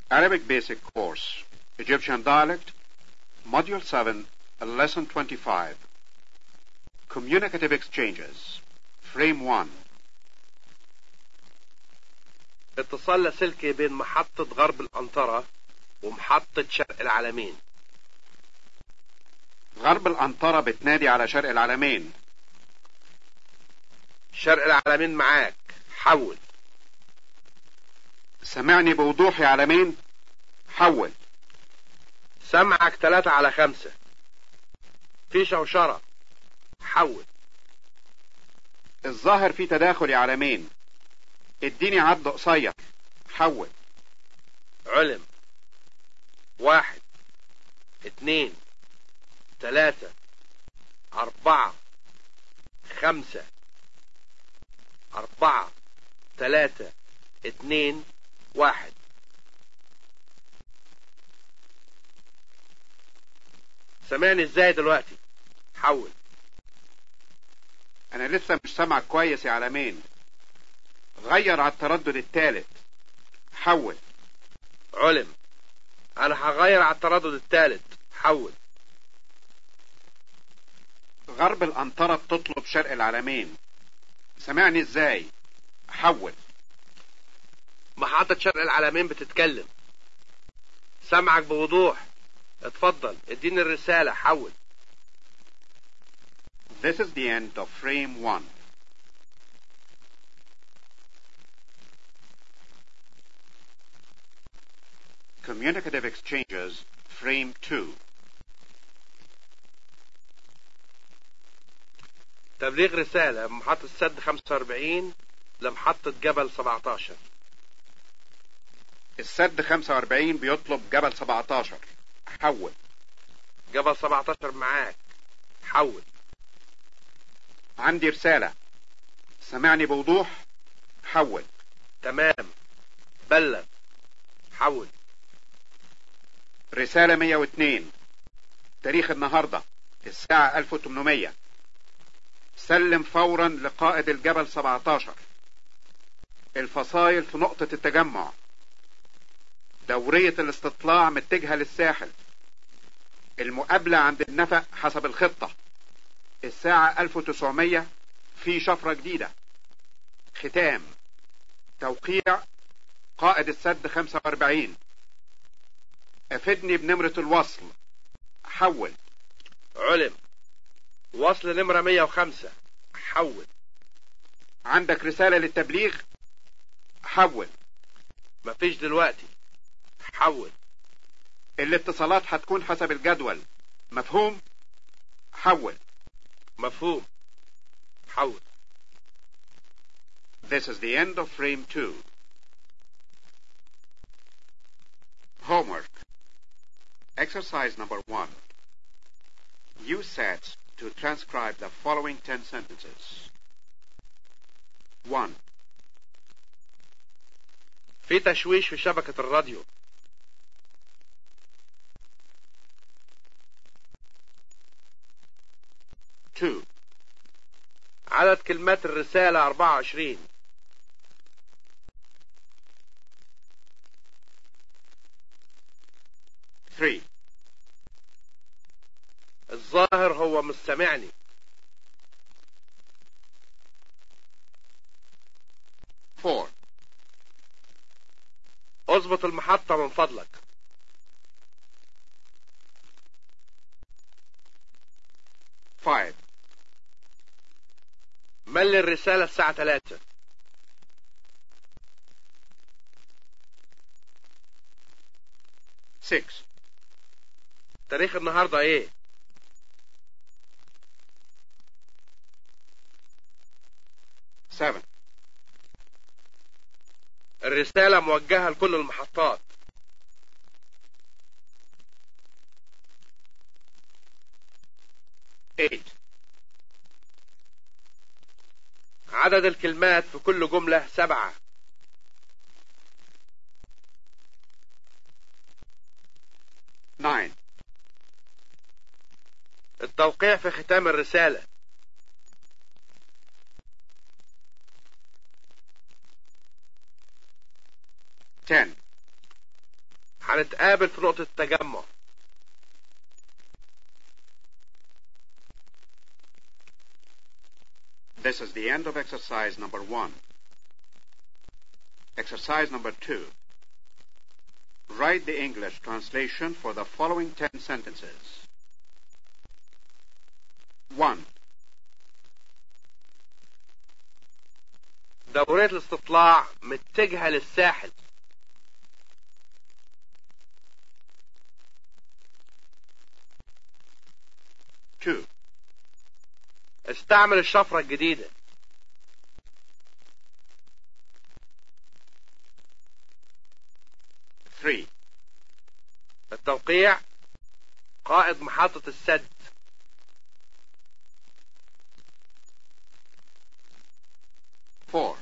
Arabic Basic Course, Egyptian Dialect, Module 7, Lesson 25. Communicative Exchanges, Frame 1. اتصال لاسلكي بين محطة غرب الأنطرة ومحطة شرق العالمين غرب الأنطرة بتنادي على شرق العالمين شرق العالمين معاك حول سمعني بوضوح يا عالمين حول سمعك تلاتة على خمسة في شوشرة حول الظاهر في تداخل يا عالمين اديني عد قصير حول علم واحد اتنين تلاتة أربعة خمسة أربعة تلاتة اتنين واحد سامعني ازاي دلوقتي حول انا لسه مش سامعك كويس يا عالمين غير على التردد الثالث حول علم انا هغير على التردد الثالث حول غرب الأنطرة بتطلب شرق العالمين سمعني ازاي حول محطة شرق العالمين بتتكلم سامعك بوضوح اتفضل اديني الرسالة حول This is the end of frame 1. Communicative exchanges, frame 2. تبليغ رسالة من محطة سد 45 لمحطة جبل 17 السد 45 بيطلب جبل 17 حول جبل 17 معاك حول عندي رسالة سمعني بوضوح حول تمام بلغ حول رسالة 102 تاريخ النهاردة الساعة 1800 سلم فورا لقائد الجبل 17 الفصائل في نقطة التجمع دورية الاستطلاع متجهة للساحل المقابلة عند النفق حسب الخطة الساعة 1900 في شفرة جديدة ختام توقيع قائد السد 45 افدني بنمرة الوصل حول علم وصل نمرة 105 حول عندك رسالة للتبليغ حول مفيش دلوقتي حول الاتصالات هتكون حسب الجدول مفهوم حول مفهوم حول This is the end of frame 2. Homework. Exercise number 1. Use sets to transcribe the following 10 sentences. 1. في تشويش في شبكة الراديو Two. عدد كلمات الرسالة 24 Three. الظاهر هو مش سامعني Four. اظبط المحطة من فضلك Five. ملي الرسالة الساعة 3 Six. تاريخ النهاردة ايه Seven. الرسالة موجهة لكل المحطات Eight. عدد الكلمات في كل جملة سبعة Nine. التوقيع في ختام الرسالة Ten. هنتقابل في نقطة التجمع This is the end of exercise number one. Exercise number two. Write the English translation for the following ten sentences. One. دورية الاستطلاع متجهة للساحل Two. استعمل الشفرة الجديدة Three. التوقيع قائد محطة السد Four.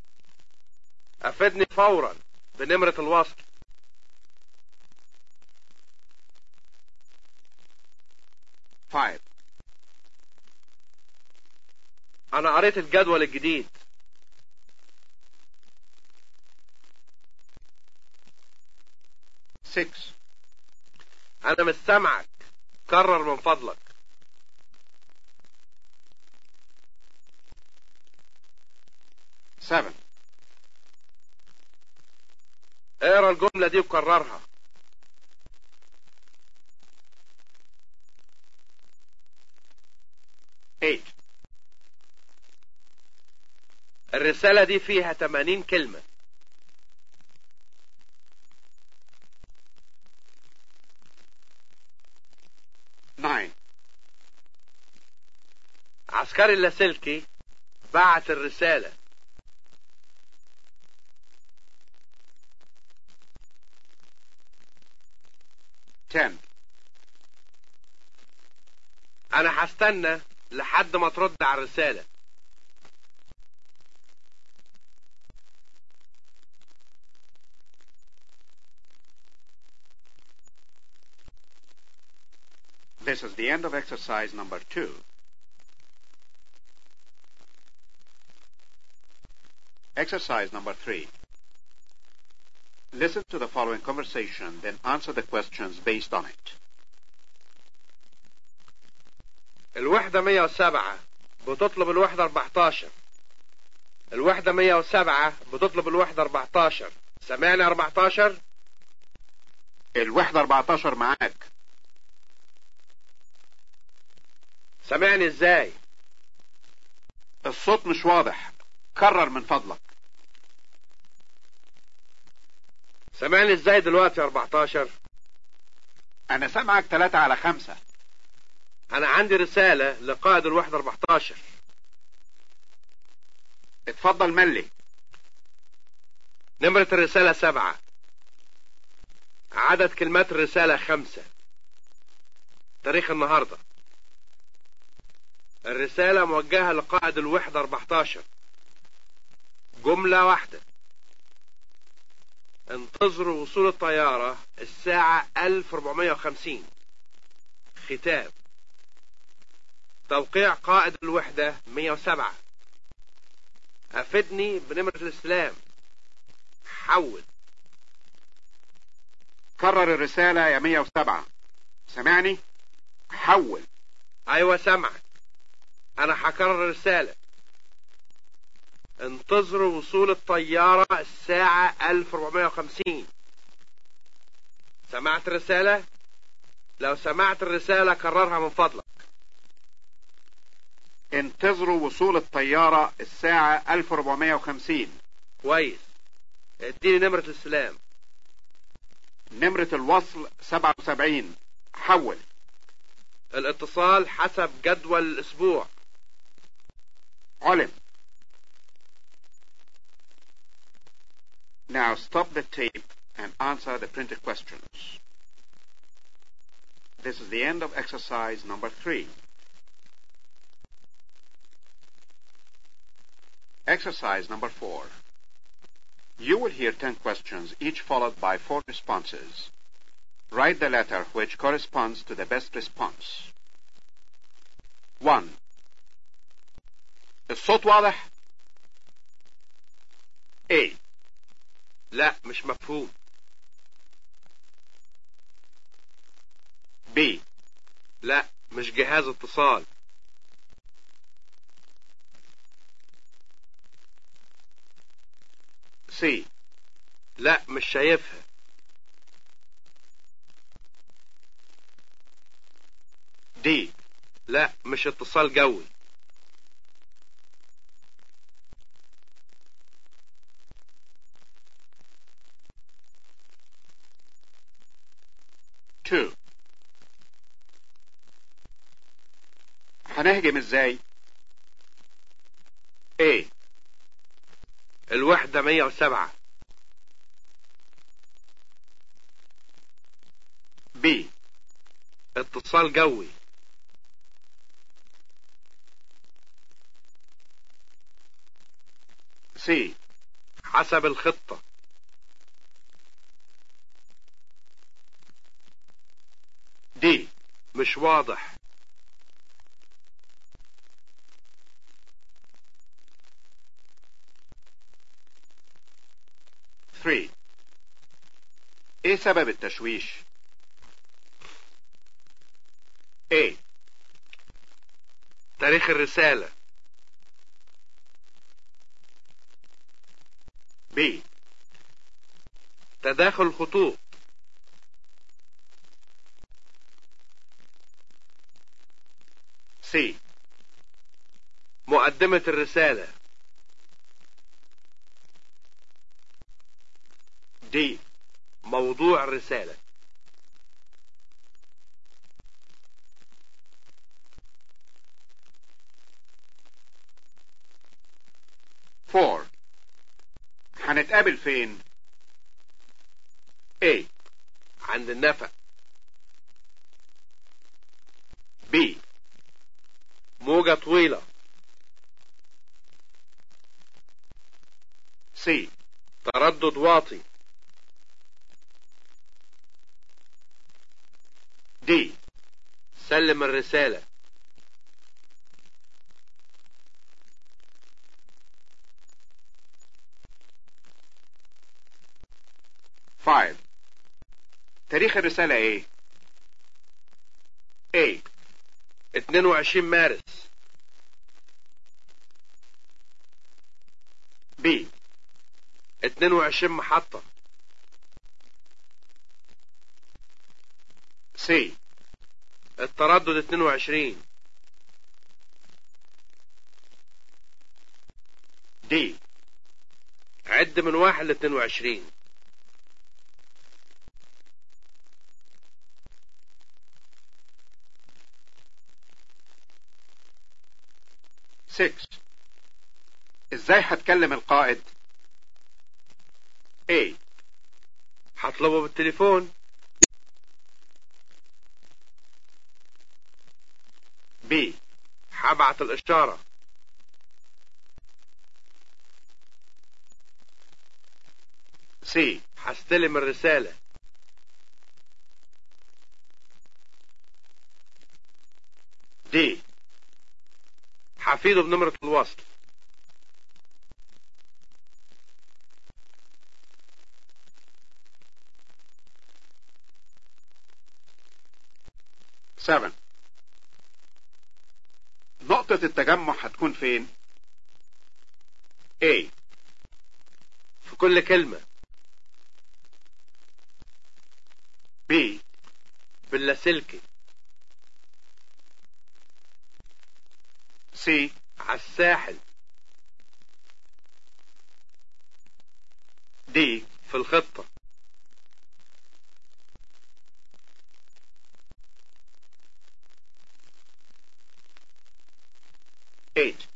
أفدني فورا بنمرة الوصل Five. أنا قريت الجدول الجديد Six. أنا مش سامعك كرر من فضلك Seven. اقرا الجملة دي وكررها Eight. الرسالة دي فيها 80 كلمة Nine. عسكري اللاسلكي بعت الرسالة Ten. أنا هستنى لحد ما ترد على الرسالة This is the end of exercise number two. Exercise number three. Listen to the following conversation, then answer the questions based on it. الوحدة 107 بتطلب الوحدة 14 الوحدة 107 بتطلب الوحدة 14 سمعني 14 الوحدة 14 معاك سمعني ازاي الصوت مش واضح كرر من فضلك سمعني ازاي دلوقتي يا 14 أنا سامعك 3 على 5 انا عندي رسالة لقائد الوحدة 14 اتفضل ملي نمرة الرسالة سبعة عدد كلمات الرسالة خمسة تاريخ النهاردة الرسالة موجهة لقائد الوحدة 14 جملة واحدة انتظروا وصول الطيارة الساعة 1450 ختام توقيع قائد الوحدة 107 أفدني بنمرة الاستلام حول كرر الرسالة يا 107 سمعني حول أيوة سامعك أنا هكرر الرسالة انتظروا وصول الطيارة الساعة 1450 سمعت الرسالة؟ لو سمعت الرسالة كررها من فضلك انتظروا وصول الطيارة الساعة 1450 كويس اديني نمرة الاستلام نمرة الوصل 77 حول الاتصال حسب جدول الأسبوع علم Now stop the tape and answer the printed questions. This is the end of exercise number three. Exercise number four. You will hear ten questions, each followed by four responses. Write the letter which corresponds to the best response. 1. الصوت واضح؟ A. لا مش مفهوم B لا مش جهاز اتصال C لا مش شايفها D لا مش اتصال جوي two هنهجم ازاي A الوحدة 107 B اتصال جوي C حسب الخطة D مش واضح three ايه سبب التشويش A تاريخ الرسالة B تداخل الخطوط C مقدمة الرسالة D موضوع الرسالة four هنتقابل فين A عند النفق B موجة طويلة C تردد واطي D سلم الرسالة five تاريخ الرسالة ايه A 22 مارس B 22 محطة C التردد 22 D عد من واحد ل 22 six ازاي هتكلم القائد A هطلبه بالتليفون B هبعت الإشارة C هستلم الرسالة D هفيده بنمرة الوصل seven نقطة التجمع هتكون فين A في كل كلمة B باللاسلكي C على الساحل D في الخطة eight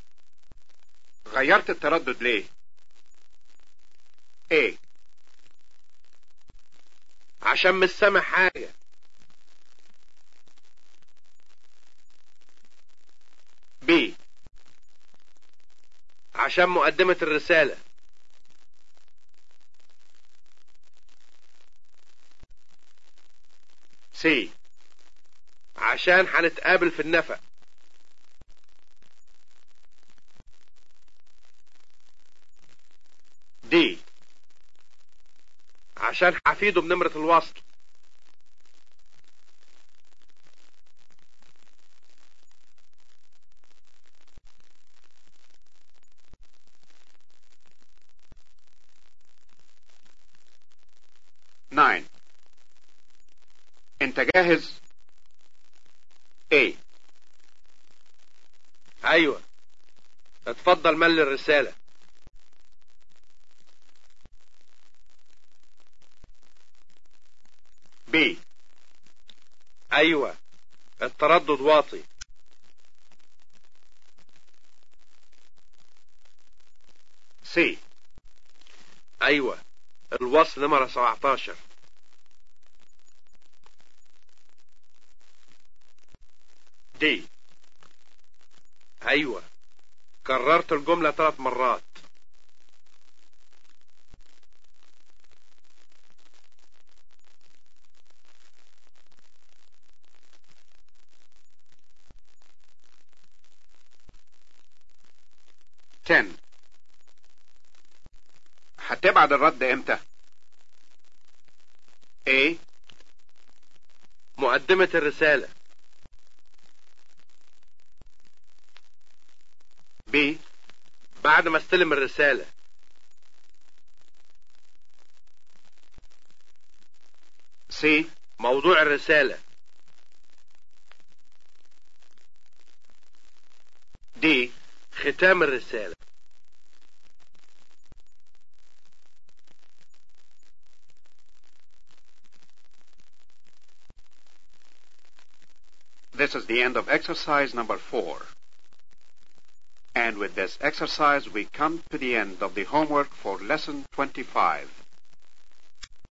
غيرت التردد ليه A عشان مش سامع حاجة B عشان مقدمة الرسالة C عشان هنتقابل في النفق D عشان هفيده بنمرة الوصل 9 انت جاهز A ايوه اتفضل مل الرسالة B ايوه التردد واطي C ايوه الوصل نمرة 17 D ايوه كررت الجملة ثلاث مرات ten هتبعت الرد امتى A مقدمة الرسالة B بعد ما استلم الرسالة C موضوع الرسالة D ختام الرسالة This is the end of exercise number four. And with this exercise, we come to the end of the homework for lesson 25.